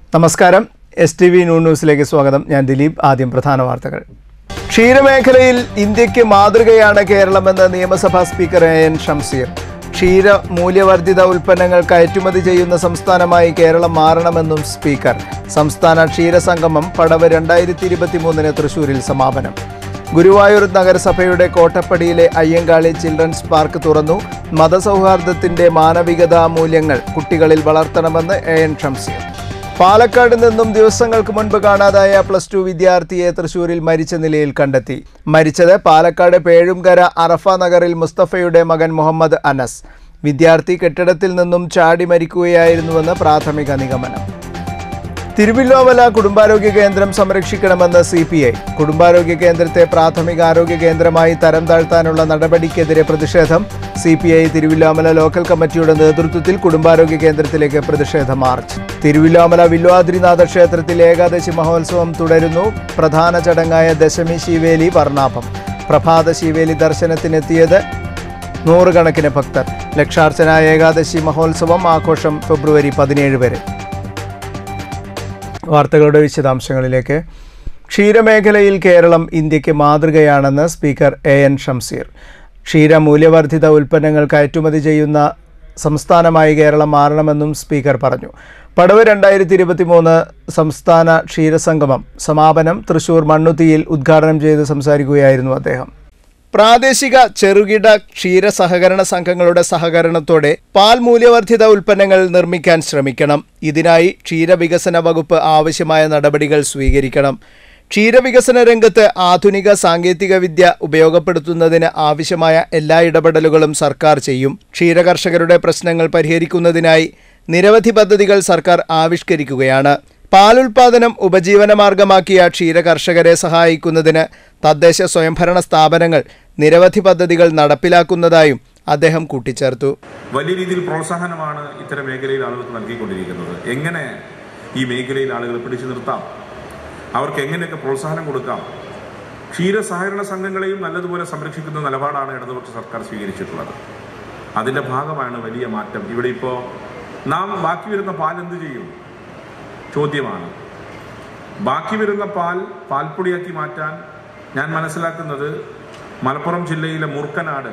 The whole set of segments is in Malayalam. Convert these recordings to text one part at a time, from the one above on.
നമസ്കാരം എസ് ടി വി ന്യൂ ന്യൂസിലേക്ക് സ്വാഗതം ഞാൻ ദിലീപ് ആദ്യം പ്രധാന വാർത്തകൾ ക്ഷീരമേഖലയിൽ ഇന്ത്യക്ക് മാതൃകയാണ് കേരളമെന്ന് നിയമസഭാ സ്പീക്കർ എ എൻ ഷംസീർ ക്ഷീര മൂല്യവർദ്ധിത ഉൽപ്പന്നങ്ങൾ കയറ്റുമതി ചെയ്യുന്ന സംസ്ഥാനമായി കേരളം മാറണമെന്നും സ്പീക്കർ സംസ്ഥാന ക്ഷീരസംഗമം പടവ് രണ്ടായിരത്തി ഇരുപത്തിമൂന്നിന് തൃശൂരിൽ സമാപനം ഗുരുവായൂർ നഗരസഭയുടെ കോട്ടപ്പടിയിലെ അയ്യങ്കാളി ചിൽഡ്രൻസ് പാർക്ക് തുറന്നു മതസൗഹാർദ്ദത്തിന്റെ മാനവികതാ മൂല്യങ്ങൾ കുട്ടികളിൽ വളർത്തണമെന്ന് എ എൻ ഷംസീർ പാലക്കാട് നിന്നും ദിവസങ്ങൾക്ക് മുൻപ് കാണാതായ പ്ലസ് ടു വിദ്യാർത്ഥിയെ തൃശൂരിൽ മരിച്ച നിലയിൽ കണ്ടെത്തി മരിച്ചത് പാലക്കാട് പേഴുംകര അറഫ നഗറിൽ മുസ്തഫയുടെ മകൻ മുഹമ്മദ് അനസ് വിദ്യാർത്ഥി കെട്ടിടത്തിൽ നിന്നും ചാടി മരിക്കുകയായിരുന്നുവെന്ന് പ്രാഥമിക നിഗമനം തിരുവല്ലോമല കുടുംബാരോഗ്യ കേന്ദ്രം സംരക്ഷിക്കണമെന്ന് സി പി ഐ കുടുംബാരോഗ്യ കേന്ദ്രത്തെ പ്രാഥമിക ആരോഗ്യ കേന്ദ്രമായി തരം താഴ്ത്താനുള്ള നടപടിക്കെതിരെ പ്രതിഷേധം C P I Thiruvilwamala local കമ്മിറ്റിയുടെ നേതൃത്വത്തിൽ കുടുംബാരോഗ്യ കേന്ദ്രത്തിലേക്ക് പ്രതിഷേധ മാർച്ച് തിരുവല്ലോമല വില്വാദ്രിനാഥ ക്ഷേത്രത്തിൽ ഏകാദശി മഹോത്സവം തുടരുന്നു പ്രധാന ചടങ്ങായ ദശമി ശിവേലി വർണ്ണാഭം പ്രഭാത ശിവേലി ദർശനത്തിനെത്തിയത് നൂറുകണക്കിന് ഭക്തർ ലക്ഷാർച്ചന ഏകാദശി മഹോത്സവം ആഘോഷം ഫെബ്രുവരി പതിനേഴ് വരെ വാർത്തകളുടെ വിശദാംശങ്ങളിലേക്ക് ക്ഷീരമേഖലയിൽ കേരളം ഇന്ത്യക്ക് മാതൃകയാണെന്ന് സ്പീക്കർ എ എൻ ഷംസീർ ക്ഷീരമൂല്യവർദ്ധിത ഉൽപ്പന്നങ്ങൾ കയറ്റുമതി ചെയ്യുന്ന സംസ്ഥാനമായി കേരളം മാറണമെന്നും സ്പീക്കർ പറഞ്ഞു പടവ് രണ്ടായിരത്തി ഇരുപത്തി മൂന്ന് സംസ്ഥാന ക്ഷീരസംഗമം സമാപനം തൃശൂർ മണ്ണുത്തിയിൽ ഉദ്ഘാടനം ചെയ്ത് സംസാരിക്കുകയായിരുന്നു അദ്ദേഹം പ്രാദേശിക ചെറുകിട ക്ഷീര സഹകരണ സംഘങ്ങളുടെ സഹകരണത്തോടെ പാൽ മൂല്യവർദ്ധിത ഉൽപ്പന്നങ്ങൾ നിർമ്മിക്കാൻ ശ്രമിക്കണം ഇതിനായി ക്ഷീരവികസന വകുപ്പ് ആവശ്യമായ നടപടികൾ സ്വീകരിക്കണം ക്ഷീരവികസന രംഗത്ത് ആധുനിക സാങ്കേതിക വിദ്യ ഉപയോഗപ്പെടുത്തുന്നതിന് ആവശ്യമായ എല്ലാ ഇടപെടലുകളും സർക്കാർ ചെയ്യും ക്ഷീരകർഷകരുടെ പ്രശ്നങ്ങൾ പരിഹരിക്കുന്നതിനായി നിരവധി പദ്ധതികൾ സർക്കാർ ആവിഷ്കരിക്കുകയാണ് പാലുൽപാദനം ഉപജീവനമാർഗമാക്കിയ ക്ഷീരകർഷകരെ സഹായിക്കുന്നതിന് തദ്ദേശ സ്വയംഭരണ സ്ഥാപനങ്ങൾ നിരവധി പദ്ധതികൾ നടപ്പിലാക്കുന്നതായും അദ്ദേഹം കൂട്ടിച്ചേർത്തു വലിയ രീതിയിൽ പ്രോത്സാഹനമാണ് ഇത്തരം മേഖലയിൽ ആളുകൾക്ക് നൽകിക്കൊണ്ടിരിക്കുന്നത് എങ്ങനെ ഈ മേഖലയിൽ ആളുകളെ പിടിച്ചു നിർത്താം അവർക്ക് എങ്ങനെയൊക്കെ പ്രോത്സാഹനം കൊടുക്കാം ക്ഷീര സഹകരണ സംഘങ്ങളെയും നല്ലതുപോലെ സംരക്ഷിക്കുന്ന നിലപാടാണ് ഇടതുപക്ഷ സർക്കാർ സ്വീകരിച്ചിട്ടുള്ളത് അതിൻ്റെ ഭാഗമാണ് വലിയ മാറ്റം ഇവിടെ ഇപ്പോൾ നാം ബാക്കി വരുന്ന പാൽ എന്ത് ചെയ്യും ചോദ്യമാണ് ബാക്കി വരുന്ന പാൽ പാൽപ്പൊടിയാക്കി മാറ്റാൻ ഞാൻ മനസ്സിലാക്കുന്നത് മലപ്പുറം ജില്ലയിലെ മൂർക്കനാട്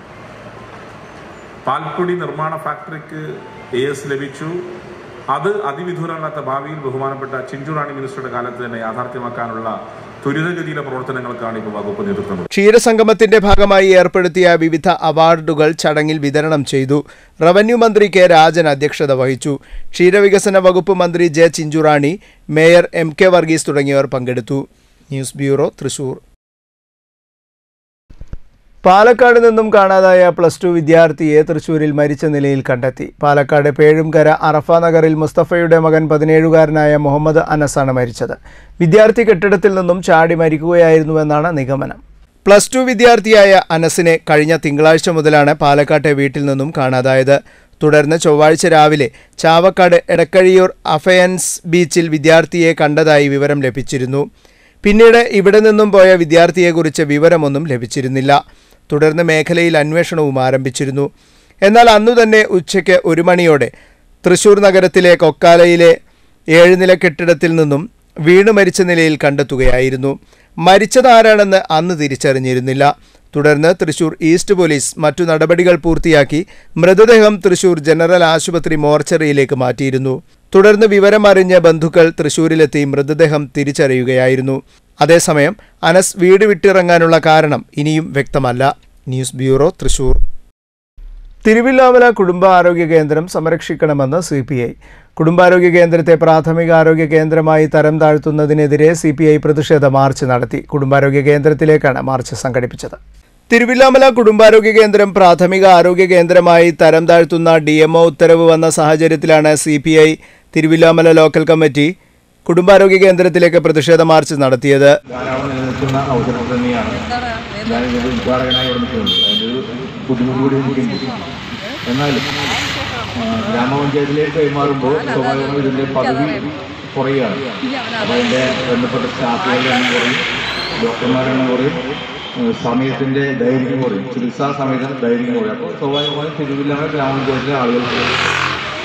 പാൽപ്പൊടി നിർമ്മാണ ഫാക്ടറിക്ക് എ എസ് ലഭിച്ചു അത് അതിവിദൂരമല്ലാത്ത ഭാവിയിൽ ബഹുമാനപ്പെട്ട ചിഞ്ചുറാണി മിനിസ്റ്ററുടെ കാലത്ത് തന്നെ യാഥാർത്ഥ്യമാക്കാനുള്ള ത്വരിതഗതിയിലെ പ്രവർത്തനങ്ങൾക്കാണ് ഇപ്പോൾ വകുപ്പ് നേതൃത്വം കൊടുക്കുന്നത്. ക്ഷീരസംഗമത്തിന്റെ ഭാഗമായി ഏർപ്പെടുത്തിയ വിവിധ അവാർഡുകൾ ചടങ്ങിൽ വിതരണം ചെയ്തു റവന്യൂ മന്ത്രി കെ രാജൻ അധ്യക്ഷത വഹിച്ചു ക്ഷീരവികസന വകുപ്പ് മന്ത്രി J Chinchurani mayor M K Varghese തുടങ്ങിയവർ പങ്കെടുത്തു ന്യൂസ് ബ്യൂറോ തൃശൂർ പാലക്കാട് നിന്നും കാണാതായ പ്ലസ് ടു വിദ്യാർത്ഥിയെ തൃശൂരിൽ മരിച്ച നിലയിൽ കണ്ടെത്തി പാലക്കാട് പേഴുംകര അറഫ നഗറിൽ മുസ്തഫയുടെ മകൻ പതിനേഴുകാരനായ മുഹമ്മദ് അനസാണ് മരിച്ചത് വിദ്യാർത്ഥി കെട്ടിടത്തിൽ നിന്നും ചാടി മരിക്കുകയായിരുന്നുവെന്നാണ് നിഗമനം പ്ലസ് ടു വിദ്യാർത്ഥിയായ അനസിനെ കഴിഞ്ഞ തിങ്കളാഴ്ച മുതലാണ് പാലക്കാട്ടെ വീട്ടിൽ നിന്നും കാണാതായത് തുടർന്ന് ചൊവ്വാഴ്ച രാവിലെ ചാവക്കാട് എടക്കഴിയൂർ അഫയൻസ് ബീച്ചിൽ വിദ്യാർത്ഥിയെ കണ്ടതായി വിവരം ലഭിച്ചിരുന്നു പിന്നീട് ഇവിടെ നിന്നും പോയ വിദ്യാർത്ഥിയെക്കുറിച്ച് വിവരമൊന്നും ലഭിച്ചിരുന്നില്ല തുടർന്ന് മേഖലയിൽ അന്വേഷണവും ആരംഭിച്ചിരുന്നു എന്നാൽ അന്നു തന്നെ ഉച്ചയ്ക്ക് ഒരു മണിയോടെ തൃശൂർ നഗരത്തിലെ കൊക്കാലയിലെ ഏഴുനില കെട്ടിടത്തിൽ നിന്നും വീണു മരിച്ച നിലയിൽ കണ്ടെത്തുകയായിരുന്നു മരിച്ചതാരാണെന്ന് അന്ന് തിരിച്ചറിഞ്ഞിരുന്നില്ല തുടർന്ന് തൃശൂർ ഈസ്റ്റ് പോലീസ് മറ്റു നടപടികൾ പൂർത്തിയാക്കി മൃതദേഹം തൃശൂർ ജനറൽ ആശുപത്രി മോർച്ചറിയിലേക്ക് മാറ്റിയിരുന്നു തുടർന്ന് വിവരം അറിഞ്ഞ ബന്ധുക്കൾ തൃശൂരിലെത്തി മൃതദേഹം തിരിച്ചറിയുകയായിരുന്നു അതേസമയം അനസ് വീട് വിട്ടിറങ്ങാനുള്ള കാരണം ഇനിയും വ്യക്തമല്ല ന്യൂസ് ബ്യൂറോ തൃശൂർ തിരുവില്ലാമല കുടുംബ ആരോഗ്യ കേന്ദ്രം സംരക്ഷിക്കണമെന്ന് സി പി ഐ കുടുംബാരോഗ്യ കേന്ദ്രത്തെ പ്രാഥമിക ആരോഗ്യ കേന്ദ്രമായി തരം താഴ്ത്തുന്നതിനെതിരെ സി പി ഐ പ്രതിഷേധ മാർച്ച് നടത്തി കുടുംബാരോഗ്യ കേന്ദ്രത്തിലേക്കാണ് മാർച്ച് സംഘടിപ്പിച്ചത് തിരുവില്ലാമല കുടുംബാരോഗ്യ കേന്ദ്രം പ്രാഥമിക ആരോഗ്യ കേന്ദ്രമായി തരം താഴ്ത്തുന്ന ഡി എംഒ ഉത്തരവ് വന്ന സാഹചര്യത്തിലാണ് C P I Thiruvilwamala local committee കുടുംബാരോഗ്യ കേന്ദ്രത്തിലേക്ക് പ്രതിഷേധ മാർച്ച് നടത്തിയത് ധാരാളം നിലനിൽക്കുന്ന അവസരം തന്നെയാണ് ഞാൻ ഇതിൻ്റെ ഉദ്ഘാടകനായി ഇവിടെ നിൽക്കുന്നത് അതിൻ്റെ ഒരു ബുദ്ധിമുട്ട് കൂടി എനിക്കുണ്ട് എന്നാലും ആ, ഗ്രാമപഞ്ചായത്തിലേക്ക് കൈമാറുമ്പോൾ സ്വാഭാവികമായും ഇതിൻ്റെ പദവി കുറയുകയാണ് അപ്പോൾ അതിൻ്റെ ബന്ധപ്പെട്ട സ്റ്റാഫുകളുടെ എണ്ണം കുറയും ഡോക്ടർമാരുടെ എണ്ണം കുറയും ഏഹ് സമയത്തിൻ്റെ ദൈർഘ്യം കുറയും ചികിത്സാ സമയത്തിന് ദൈർഘ്യം കുറയും അപ്പോൾ സ്വാഭാവികമായും തിരുവില്ലാമല ഗ്രാമപഞ്ചായത്തിലെ ആളുകൾ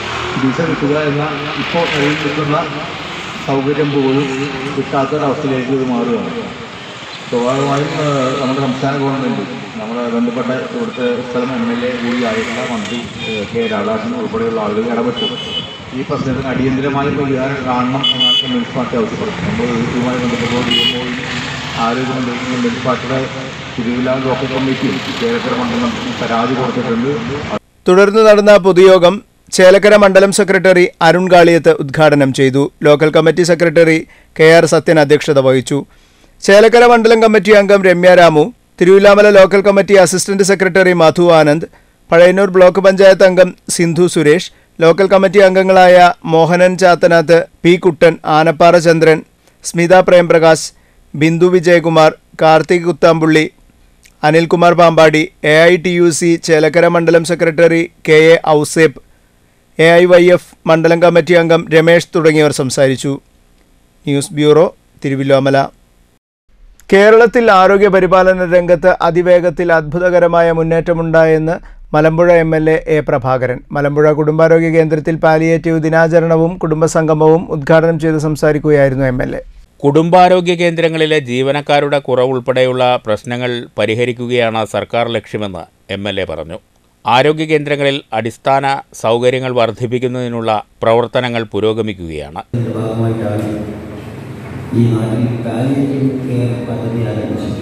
ചികിത്സ കിട്ടുക എന്ന ഇപ്പോൾ നിലവിൽ നിൽക്കുന്ന സൗകര്യം പോലും കിട്ടാത്തൊരവസ്ഥയിലേക്ക് ഇത് മാറുകയാണ് സ്വാഭാവികമായും ഏഹ്, നമ്മുടെ സംസ്ഥാന ഗവൺമെൻറ് നമ്മുടെ ബന്ധപ്പെട്ട ഇവിടുത്തെ സ്ഥലം എം എൽ എ കൂടിയായിട്ടുള്ള മന്ത്രി ഏഹ്, കെ രാധാകൃഷ്ണൻ ഉൾപ്പെടെയുള്ള ആളുകൾ ഇടപെട്ടു ഈ പ്രശ്നത്തിന് അടിയന്തരമായ പരിഹാരം കാണണം എന്നാണ് കമ്മ്യൂണിസ്റ്റ് പാർട്ടി ആവശ്യപ്പെടുന്നത് നമ്മൾ ഇതുമായി ബന്ധപ്പെട്ടോ ഡി എം ഒയും ആരോഗ്യമന്ത്രിക്കും കമ്മ്യൂണിസ്റ്റ് പാർട്ടിയുടെ തിരുവില്ലാ ലോക്കൽ കമ്മിറ്റിയും കേരളത്തിലെ മണ്ഡലം പരാതി കൊടുത്തിട്ടുണ്ട് തുടർന്ന് നടന്ന പൊതുയോഗം ചേലക്കര മണ്ഡലം സെക്രട്ടറി അരുൺ കാളിയത്ത് ഉദ്ഘാടനം ചെയ്തു local committee secretary K R Sathyan അധ്യക്ഷത വഹിച്ചു ചേലക്കര മണ്ഡലം കമ്മിറ്റി അംഗം Ramya Ramu Thiruvilwamala local committee assistant secretary Madhu Anand Pazhayannur block panchayat അംഗം സിന്ധു സുരേഷ് ലോക്കൽ കമ്മിറ്റി അംഗങ്ങളായ Mohanan Chathanath P Kuttan Anappara Chandran Smitha Premprakash Bindu Vijayakumar Karthik Kuthampully Anilkumar Pampady A I T U C Chelakkara മണ്ഡലം secretary K A Ouseph A I Y F മണ്ഡലം കമ്മിറ്റി അംഗം രമേശ് തുടങ്ങിയവർ സംസാരിച്ചു ന്യൂസ് ബ്യൂറോ തിരുവല്ലോമല കേരളത്തിൽ ആരോഗ്യ പരിപാലന രംഗത്ത് അതിവേഗത്തിൽ അത്ഭുതകരമായ മുന്നേറ്റമുണ്ടായെന്ന് Malampuzha M L A A Prabhakaran Malampuzha കുടുംബാരോഗ്യ കേന്ദ്രത്തിൽ പാലിയേറ്റീവ് ദിനാചരണവും കുടുംബസംഗമവും ഉദ്ഘാടനം ചെയ്ത് സംസാരിക്കുകയായിരുന്നു എം എൽ എ കുടുംബാരോഗ്യ കേന്ദ്രങ്ങളിലെ ജീവനക്കാരുടെ കുറവുൾപ്പെടെയുള്ള പ്രശ്നങ്ങൾ പരിഹരിക്കുകയാണ് സർക്കാർ ലക്ഷ്യമെന്ന് എം എൽ എ പറഞ്ഞു ആരോഗ്യ കേന്ദ്രങ്ങളിൽ അടിസ്ഥാന സൗകര്യങ്ങൾ വർദ്ധിപ്പിക്കുന്നതിനുള്ള പ്രവർത്തനങ്ങൾ പുരോഗമിക്കുകയാണ് ഇതിന്റെ ഭാഗമായിട്ടാണ് ഈ നാട്ടിൽ പാലിയേറ്റീവ് കെയർ പദ്ധതി ആരംഭിച്ചത്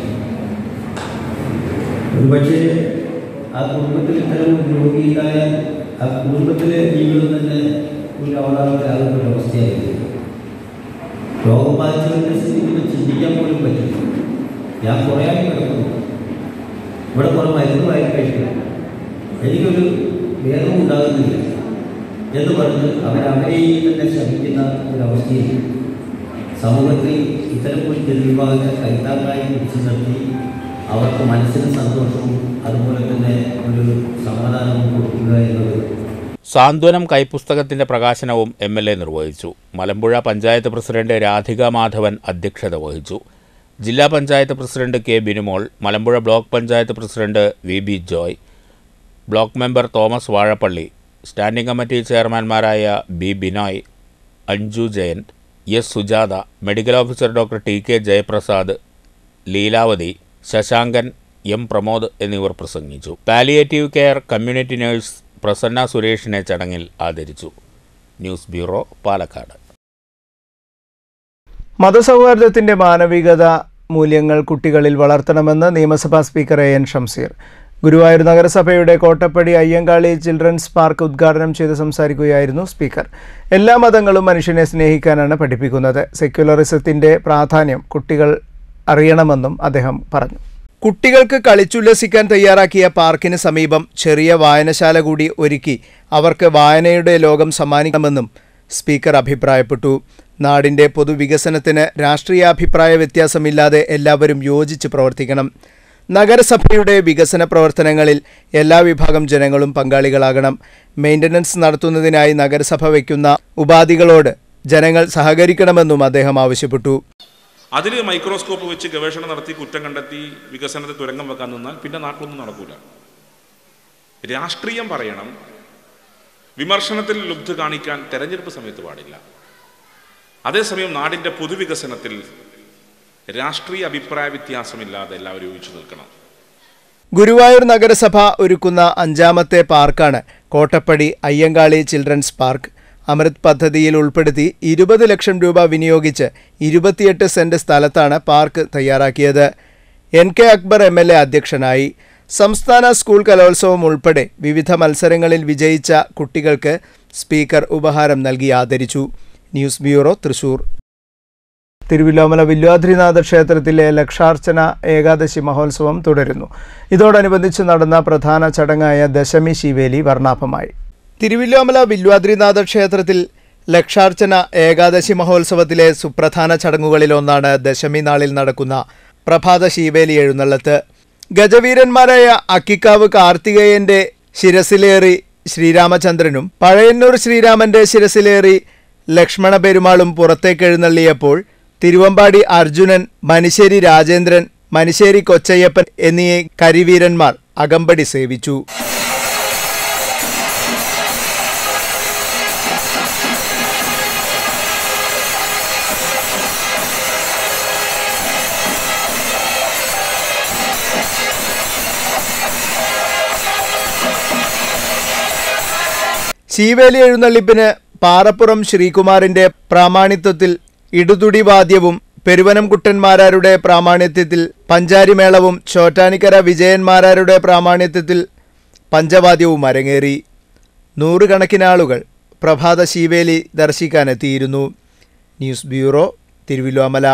ഒരുപക്ഷെ ആ കുടുംബത്തിൽ ഇത്തരം ഒരു രോഗിയുണ്ടായാൽ ആ കുടുംബത്തിലെ ജീവിതം തന്നെ ഒരു അവതാളത്തിലാകുന്ന ഒരു അവസ്ഥയായിരുന്നു രോഗം ബാധിച്ചവരുടെ സ്ഥിതിക്ക് ചിന്തിക്കാൻ പോലും പറ്റില്ല ഞാൻ കുറേ ആയി കിടക്കുന്നു ഇവിടെ കുറേ മരുന്ന് വാങ്ങി കഴിക്കുന്നു എനിക്കൊരു വേദവും ഉണ്ടാകുന്നില്ല എന്ന് പറഞ്ഞ് അവരവരെയും തന്നെ ശ്രമിക്കുന്ന ഒരവസ്ഥയിൽ സമൂഹത്തിൽ ഇത്തരം ഒരു ജനവിഭാഗത്തെ കൈത്താക്കായി പിടിച്ചു നിർത്തി അവർക്ക് മനസ്സിന് സന്തോഷവും അതുപോലെ തന്നെ ഒരു സമാധാനവും കൊടുക്കുക എന്നത് സാന്ത്വനം കൈപ്പുസ്തകത്തിന്റെ പ്രകാശനവും എം എൽ എ നിർവഹിച്ചു മലമ്പുഴ പഞ്ചായത്ത് പ്രസിഡന്റ് രാധിക മാധവൻ അധ്യക്ഷത വഹിച്ചു ജില്ലാ panchayat president K Binumol Malampuzha block panchayat president V B Joy block member Thomas Vazhappally standing committee ചെയർമാൻമാരായ B Binoy Anju Jayan S Sujatha medical officer doctor T K Jayaprasad Leelavathi Sasankan M Pramod എന്നിവർ പ്രസംഗിച്ചു palliative care community nurse Prasanna സുരേഷിനെ ചടങ്ങിൽ ആദരിച്ചു ന്യൂസ് ബ്യൂറോ പാലക്കാട് മതസൗഹാർദ്ദത്തിന്റെ മാനവികത മൂല്യങ്ങൾ കുട്ടികളിൽ വളർത്തണമെന്ന് നിയമസഭാ speaker A N Shamseer Guruvayur നഗരസഭയുടെ കോട്ടപ്പടി അയ്യങ്കാളി ചിൽഡ്രൻസ് പാർക്ക് ഉദ്ഘാടനം ചെയ്ത് സംസാരിക്കുകയായിരുന്നു സ്പീക്കർ എല്ലാ മതങ്ങളും മനുഷ്യനെ സ്നേഹിക്കാനാണ് പഠിപ്പിക്കുന്നത് സെക്യുലറിസത്തിന്റെ പ്രാധാന്യം കുട്ടികൾ അറിയണമെന്നും അദ്ദേഹം പറഞ്ഞു കുട്ടികൾക്ക് കളിച്ചുല്ലസിക്കാൻ തയ്യാറാക്കിയ പാർക്കിന് സമീപം ചെറിയ വായനശാല കൂടി ഒരുക്കി അവർക്ക് വായനയുടെ ലോകം സമ്മാനിക്കണമെന്നും സ്പീക്കർ അഭിപ്രായപ്പെട്ടു നാടിന്റെ പൊതുവികസനത്തിന് രാഷ്ട്രീയാഭിപ്രായ വ്യത്യാസമില്ലാതെ എല്ലാവരും യോജിച്ച് പ്രവർത്തിക്കണം നഗരസഭയുടെ വികസന പ്രവർത്തനങ്ങളിൽ എല്ലാ വിഭാഗം ജനങ്ങളും പങ്കാളികളാകണം മെയിൻ്റനൻസ് നടത്തുന്നതിനായി നഗരസഭ വയ്ക്കുന്ന ഉപാധികളോട് ജനങ്ങൾ സഹകരിക്കണമെന്നും അദ്ദേഹം ആവശ്യപ്പെട്ടു അതിൽ മൈക്രോസ്കോപ്പ് വെച്ച് ഗവേഷണം നടത്തി കുറ്റം കണ്ടെത്തി വികസനത്തെ തുരങ്കം വെക്കാൻ നിന്നാൽ പിന്നെ നാട്ടിലൊന്നും നടക്കൂല രാഷ്ട്രീയം പറയണം വിമർശനത്തിൽ ലുബ്ധ കാണിക്കാൻ തെരഞ്ഞെടുപ്പ് സമയത്ത് പാടില്ല അതേസമയം നാടിൻ്റെ പൊതുവികസനത്തിൽ രാഷ്ട്രീയ അഭിപ്രായ വ്യത്യാസമില്ലാതെ എല്ലാവരും യോജിച്ചു നിൽക്കണം ഗുരുവായൂർ നഗരസഭ ഒരുക്കുന്ന അഞ്ചാമത്തെ പാർക്കാണ് കോട്ടപ്പടി അയ്യങ്കാളി ചിൽഡ്രൻസ് പാർക്ക് അമൃത് പദ്ധതിയിൽ ഉൾപ്പെടുത്തി ഇരുപത് ലക്ഷം രൂപ വിനിയോഗിച്ച് ഇരുപത്തിയെട്ട് സെന്റ് സ്ഥലത്താണ് പാർക്ക് തയ്യാറാക്കിയത് N K Akbar M L A അധ്യക്ഷനായി സംസ്ഥാന സ്കൂൾ കലോത്സവം ഉൾപ്പെടെ വിവിധ മത്സരങ്ങളിൽ വിജയിച്ച കുട്ടികൾക്ക് സ്പീക്കർ ഉപഹാരം നൽകി ആദരിച്ചു ന്യൂസ് ബ്യൂറോ തൃശൂർ തിരുവില്ലോമല വില്വാദ്രിനാഥ ക്ഷേത്രത്തിലെ ലക്ഷാർച്ചന ഏകാദശി മഹോത്സവം തുടരുന്നു ഇതോടനുബന്ധിച്ച് നടന്ന പ്രധാന ചടങ്ങായ ദശമി ശിവേലി വർണ്ണാഭമായി തിരുവില്ലോമല വില്വാദ്രിനാഥ ക്ഷേത്രത്തിൽ ലക്ഷാർച്ചന ഏകാദശി മഹോത്സവത്തിലെ സുപ്രധാന ചടങ്ങുകളിലൊന്നാണ് ദശമി നാളിൽ നടക്കുന്ന പ്രഭാത ശീവേലി എഴുന്നള്ളത്ത് ഗജവീരന്മാരായ അക്കിക്കാവ് കാർത്തികേയന്റെ ശിരസിലേറി ശ്രീരാമചന്ദ്രനും പഴയന്നൂർ ശ്രീരാമന്റെ ശിരസിലേറി ലക്ഷ്മണ പെരുമാളും പുറത്തേക്ക് എഴുന്നള്ളിയപ്പോൾ തിരുവമ്പാടി അർജുനൻ മനിശ്ശേരി രാജേന്ദ്രൻ മനിശ്ശേരി കൊച്ചയ്യപ്പൻ എന്നീ കരിവീരന്മാർ അകമ്പടി സേവിച്ചു ചീവേലി എഴുന്നള്ളിപ്പിന് പാറപ്പുറം ശ്രീകുമാറിന്റെ പ്രാമാണിത്വത്തിൽ ഇടുതുടി വാദ്യവും പെരുവനംകുട്ടന്മാരാരുടെ പ്രാമാണിത്യത്തിൽ പഞ്ചാരിമേളവും ചോറ്റാനിക്കര വിജയന്മാരാരുടെ പ്രാമാണിത്യത്തിൽ പഞ്ചവാദ്യവും അരങ്ങേറി നൂറുകണക്കിന് ആളുകൾ പ്രഭാത ശീവേലി ദർശിക്കാനെത്തിയിരുന്നു ന്യൂസ് ബ്യൂറോ തിരുവല്ലോമല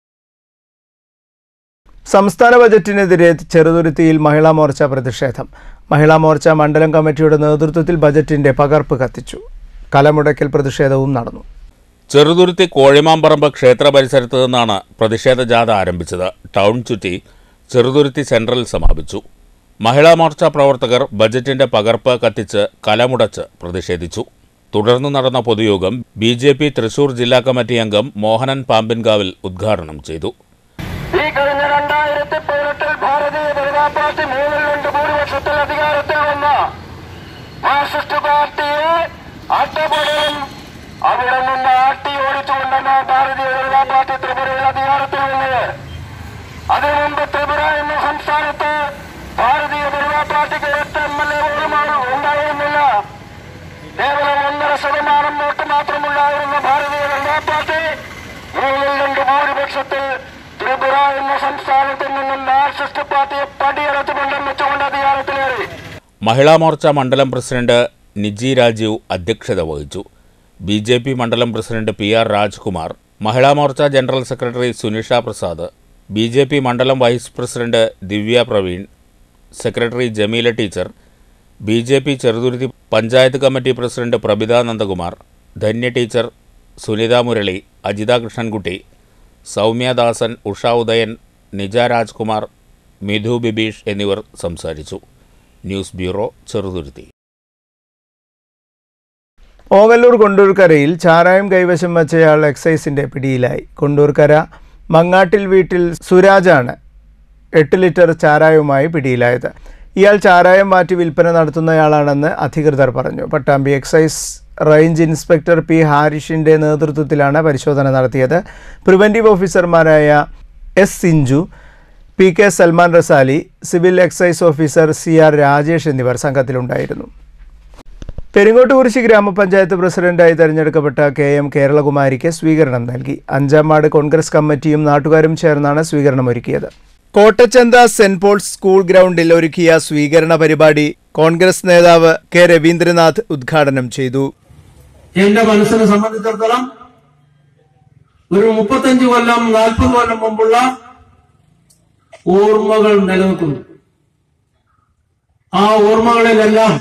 സംസ്ഥാന ബജറ്റിനെതിരെ ചെറുതുരുത്തിയിൽ മഹിളാ മോർച്ച പ്രതിഷേധം മഹിളാ മോർച്ച മണ്ഡലം കമ്മിറ്റിയുടെ നേതൃത്വത്തിൽ ബജറ്റിന്റെ പകർപ്പ് കത്തിച്ചു കലമുടക്കൽ പ്രതിഷേധവും നടന്നു ചെറുതുരുത്തി കോഴിമാമ്പറമ്പ് ക്ഷേത്ര പരിസരത്ത് നിന്നാണ് പ്രതിഷേധ ജാഥ ആരംഭിച്ചത് ടൗൺ ചുറ്റി ചെറുതുരുത്തി സെൻട്രൽ സമാപിച്ചു മഹിളാ മോർച്ച പ്രവർത്തകർ ബജറ്റിന്റെ പകർപ്പ് കത്തിച്ച് കലമുടച്ച് പ്രതിഷേധിച്ചു തുടർന്ന് നടന്ന പൊതുയോഗം ബി ജെ പി തൃശൂർ ജില്ലാ കമ്മിറ്റി അംഗം മോഹനൻ പാമ്പിൻകാവിൽ ഉദ്ഘാടനം ചെയ്തു ഈ കഴിഞ്ഞ രണ്ടായിരത്തി പതിനെട്ടിൽ ഭാരതീയ ജനതാ പാർട്ടി മൂന്നിൽ രണ്ട് ഭൂരിപക്ഷത്തിൽ അധികാരത്തിൽ വന്ന മാർക്സിസ്റ്റ് പാർട്ടിയെ അട്ടപൊടലും അവിടെ നിന്ന് ആട്ടി ഓടിച്ചുകൊണ്ടാണ് ഭാരതീയ ജനതാ പാർട്ടി ത്രിപുരയിൽ അധികാരത്തിൽ വന്നത് അതിനു മുമ്പ് ത്രിപുര എന്ന സംസ്ഥാനത്ത് ഭാരതീയ ജനതാ പാർട്ടിക്ക് ഒറ്റ എം എൽ എ പോലുമാണ് ഉണ്ടായിരുന്നില്ല കേവലം ഒന്നര ശതമാനം വോട്ട് മാത്രമുണ്ടായിരുന്ന ഭാരതീയ ജനതാ പാർട്ടി മൂന്നിൽ രണ്ട് ഭൂരിപക്ഷത്തിൽ ത്രിപുര എന്ന സംസ്ഥാനത്ത് നിന്നും മാർക്സിസ്റ്റ് പാർട്ടിയെ പടിയടത്ത് കൊണ്ടും വെച്ചുകൊണ്ട് അധികാരത്തിലേറി മഹിളാ മോർച്ച മണ്ഡലം പ്രസിഡന്റ് നിജി രാജീവ് അധ്യക്ഷത വഹിച്ചു ബി ജെ പി മണ്ഡലം president P R Rajkumar Mahila Morcha general secretary Sunisha Prasad B J P മണ്ഡലം vice president Divya Praveen secretary Jameela teacher B J P Cheruthuruthy panchayat committee president Prabhitha Nandakumar Dhanya teacher Sunitha Murali Ajitha Krishnankutty Soumyadasan Usha Udayan Nija Rajkumar Mithu Bibeesh എന്നിവർ സംസാരിച്ചു ന്യൂസ് ബ്യൂറോ ചെറുതുരുത്തി ഓങ്ങല്ലൂർ കൊണ്ടൂർക്കരയിൽ ചാരായം കൈവശം വച്ചയാൾ എക്സൈസിന്റെ പിടിയിലായി കൊണ്ടൂർക്കര മങ്ങാട്ടിൽ വീട്ടിൽ സുരാജാണ് എട്ട് ലിറ്റർ ചാരായവുമായി പിടിയിലായത് ഇയാൾ ചാരായം മാറ്റി വിൽപ്പന നടത്തുന്നയാളാണെന്ന് അധികൃതർ പറഞ്ഞു Pattambi excise range inspector P ഹാരിഷിന്റെ നേതൃത്വത്തിലാണ് പരിശോധന നടത്തിയത് പ്രിവൻറ്റീവ് ഓഫീസർമാരായ S Sinchu P K Salman Razali civil excise officer C R Rajesh എന്നിവർ സംഘത്തിലുണ്ടായിരുന്നു പെരിങ്ങോട്ടുകുറിശി ഗ്രാമപഞ്ചായത്ത് പ്രസിഡന്റായി തെരഞ്ഞെടുക്കപ്പെട്ട കെ എം കേരളകുമാരിക്ക് സ്വീകരണം നൽകി അഞ്ചാം വാർഡ് കോൺഗ്രസ് കമ്മിറ്റിയും നാട്ടുകാരും ചേർന്നാണ് സ്വീകരണം ഒരുക്കിയത് കോട്ടച്ചന്ത സെന്റ് പോൾസ് സ്കൂൾ ഗ്രൗണ്ടിൽ ഒരുക്കിയ സ്വീകരണ പരിപാടി കോൺഗ്രസ് നേതാവ് കെ രവീന്ദ്രനാഥ് ഉദ്ഘാടനം ചെയ്തു എന്റെ മനസ്സിനെ സംബന്ധിച്ചിടത്തോളം ഒരു മുപ്പത്തഞ്ച് കൊല്ലം നാൽപ്പത് കൊല്ലം മുമ്പുള്ള ഓർമ്മകൾ നിലനിൽക്കുന്നു ആ ഓർമ്മകളിലെല്ലാം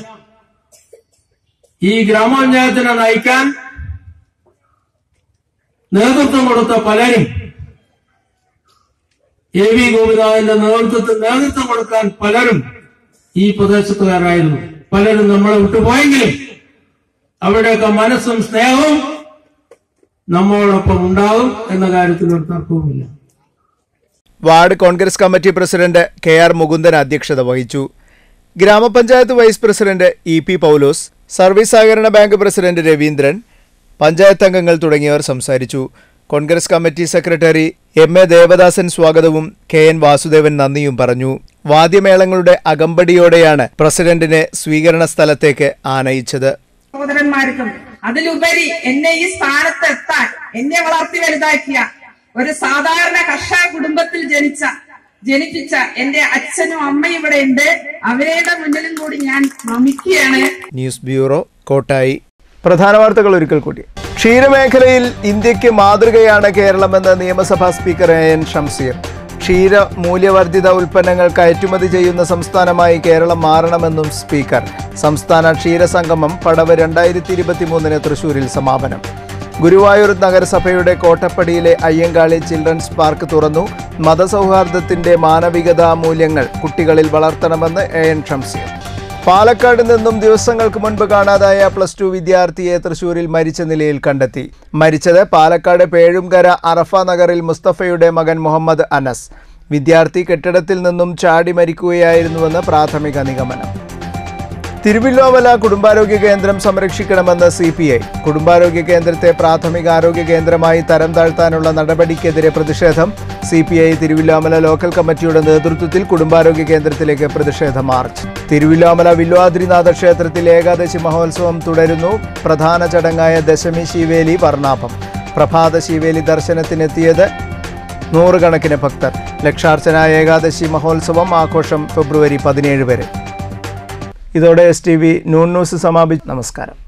ഈ ഗ്രാമപഞ്ചായത്തിനെ നയിക്കാൻ നേതൃത്വം കൊടുത്ത പലരും എ വി ഗോപിനാഥിന്റെ നേതൃത്വത്തിൽ നേതൃത്വം കൊടുക്കാൻ പലരും ഈ പ്രദേശത്തുകാരായിരുന്നു പലരും നമ്മളെ വിട്ടുപോയെങ്കിലും അവരുടെയൊക്കെ മനസ്സും സ്നേഹവും നമ്മളോടൊപ്പം ഉണ്ടാകും എന്ന കാര്യത്തിൽ ഒരു തർക്കവുമില്ല ward Congress committee president K R Mukundan അധ്യക്ഷത വഹിച്ചു ഗ്രാമപഞ്ചായത്ത് vice president E P Paulose service സഹകരണ ബാങ്ക് പ്രസിഡന്റ് രവീന്ദ്രൻ പഞ്ചായത്ത് അംഗങ്ങൾ തുടങ്ങിയവർ സംസാരിച്ചു Congress committee secretary M A Devadasan സ്വാഗതവും കെ എൻ വാസുദേവൻ നന്ദിയും പറഞ്ഞു വാദ്യമേളങ്ങളുടെ അകമ്പടിയോടെയാണ് പ്രസിഡന്റിനെ സ്വീകരണ സ്ഥലത്തേക്ക് ആനയിച്ചത് സഹോദരന്മാർക്കും അതിലുപരി എന്നെ ഈ സ്ഥാനത്ത് എത്താൻ എന്നെ വളർത്തി വലുതാക്കിയ ഒരു സാധാരണ കർഷക കുടുംബത്തിൽ ജനിച്ച ജനിപ്പിച്ച എന്റെ അച്ഛനും അമ്മയും ഇവിടെ ഉണ്ട് അവരുടെ മുന്നിലും കൂടി ഞാൻ നമിക്കുകയാണ് ന്യൂസ് ബ്യൂറോ കോട്ടായി പ്രധാന വാർത്തകൾ ഒരിക്കൽ കൂടി ക്ഷീരമേഖലയിൽ ഇന്ത്യക്ക് മാതൃകയാണ് കേരളമെന്ന് നിയമസഭാ സ്പീക്കർ എ എൻ ഷംസീർ ക്ഷീര മൂല്യവർദ്ധിത ഉൽപ്പന്നങ്ങൾ കയറ്റുമതി ചെയ്യുന്ന സംസ്ഥാനമായി കേരളം മാറണമെന്നും സ്പീക്കർ സംസ്ഥാന ക്ഷീരസംഗമം പടവ് രണ്ടായിരത്തി ഇരുപത്തിമൂന്നിന് തൃശൂരിൽ സമാപനം ഗുരുവായൂർ നഗരസഭയുടെ കോട്ടപ്പടിയിലെ അയ്യങ്കാളി ചിൽഡ്രൻസ് പാർക്ക് തുറന്നു മതസൗഹാർദ്ദത്തിന്റെ മാനവികതാ മൂല്യങ്ങൾ കുട്ടികളിൽ വളർത്തണമെന്ന് എ എൻ ഷംസീർ പാലക്കാട് നിന്നും ദിവസങ്ങൾക്ക് മുൻപ് കാണാതായ പ്ലസ് ടു വിദ്യാർത്ഥിയെ തൃശൂരിൽ മരിച്ച നിലയിൽ കണ്ടെത്തി മരിച്ചത് പാലക്കാട് പേഴുംകര അറഫ നഗറിൽ മുസ്തഫയുടെ മകൻ മുഹമ്മദ് അനസ് വിദ്യാർത്ഥി കെട്ടിടത്തിൽ നിന്നും ചാടി മരിക്കുകയായിരുന്നുവെന്ന് പ്രാഥമിക നിഗമനം തിരുവില്ലോമല കുടുംബാരോഗ്യ കേന്ദ്രം സംരക്ഷിക്കണമെന്ന് സി പി ഐ കുടുംബാരോഗ്യ കേന്ദ്രത്തെ പ്രാഥമിക ആരോഗ്യ കേന്ദ്രമായി തരം താഴ്ത്താനുള്ള നടപടിക്കെതിരെ പ്രതിഷേധം C P I Thiruvilwamala local കമ്മിറ്റിയുടെ നേതൃത്വത്തിൽ കുടുംബാരോഗ്യ കേന്ദ്രത്തിലേക്ക് പ്രതിഷേധ മാർച്ച് തിരുവില്ലോമല വില്വാദ്രിനാഥ ക്ഷേത്രത്തിൽ ഏകാദശി മഹോത്സവം തുടരുന്നു പ്രധാന ചടങ്ങായ ദശമി ശിവേലി വർണ്ണാഭം പ്രഭാത ശിവേലി ദർശനത്തിനെത്തിയത് നൂറുകണക്കിന് ഭക്തർ ലക്ഷാർച്ചന ഏകാദശി മഹോത്സവം ആഘോഷം ഫെബ്രുവരി പതിനേഴ് വരെ ഇതോടെ S T V noon news സമാപിച്ചു നമസ്കാരം